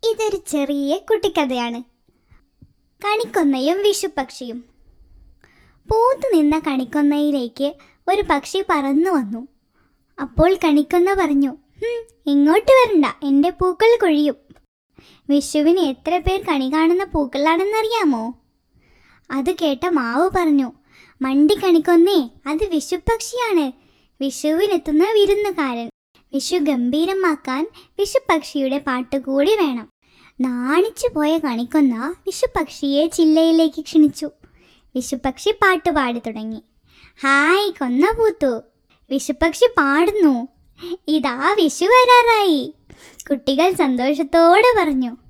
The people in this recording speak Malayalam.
ഇതൊരു ചെറിയ കുട്ടിക്കഥയാണ് കണിക്കൊന്നയും വിഷുപക്ഷിയും പൂത്തു നിന്ന കണിക്കൊന്നയിലേക്ക് ഒരു പക്ഷി പറന്നു വന്നു അപ്പോൾ കണിക്കൊന്ന പറഞ്ഞു "ഹും, ഇങ്ങോട്ട് വരണ്ട എൻ്റെ പൂക്കൾ കൊഴിയും വിഷുവിന് എത്ര പേർ കണി കാണുന്ന പൂക്കളാണെന്നറിയാമോ അത് കേട്ട മാവ് പറഞ്ഞു മണ്ടി കണിക്കൊന്നേ അത് വിഷുപക്ഷിയാണ് വിഷുവിനെത്തുന്ന വിരുന്നുകാരൻ വിഷു ഗംഭീരമാക്കാൻ വിഷുപക്ഷിയുടെ പാട്ടുകൂടി വേണം നാണിച്ചു പോയ കണിക്കൊന്ന വിഷുപക്ഷിയെ ചില്ലയിലേക്ക് ക്ഷണിച്ചു വിഷുപക്ഷി പാട്ട് പാടി തുടങ്ങി ഹായ് കൊന്ന പൂത്തു വിഷുപക്ഷി പാടുന്നു ഇതാ വിഷു വരാറായി കുട്ടികൾ സന്തോഷത്തോടെ പറഞ്ഞു